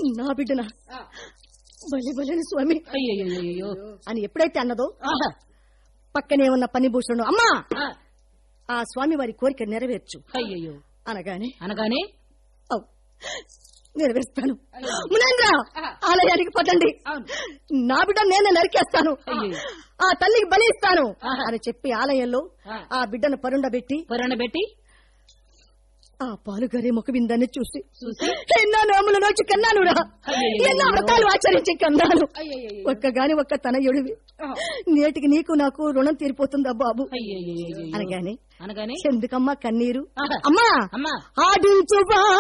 నా బిడ్డన బలి బలిని స్వామి అయ్యయ్యో అని ఎప్పుడైతే అన్నదో పక్కనే ఉన్న పనిభూషణుడు అమ్మా ఆ స్వామి వారి కోరిక నెరవేర్చు అయ్యయ్యో అనగానే అనగానే "ఔ, నెరవేరుస్తాను మునేంద్ర ఆలయానికి పదండి నా బిడ్డ నేనే నరికేస్తాను అయ్యో. ఆ తల్లికి బలి ఇస్తాను ఆహా. అని చెప్పి ఆలయంలో ఆ. ఆ బిడ్డను పరుండబెట్టి పొరణ పెట్టి ఆ పాలుగారి ముఖవిందాన్ని చూసి చూసి ఎన్నో నోముల నోచి కన్నాను రా అయ్యయ్యో. ఎన్నో వ్రతాలు ఆచరించి కన్నాను అయ్యయ్యో. ఒక్కగాని ఒక్క తనయుడివి నేటికి నీకు నాకు రుణం తీరిపోతుందా బాబు అయ్యయ్యో అనగానే అనగానే ఎందుకమ్మా కన్నీరు ఆహా. అమ్మా అమ్మా ఆడించువా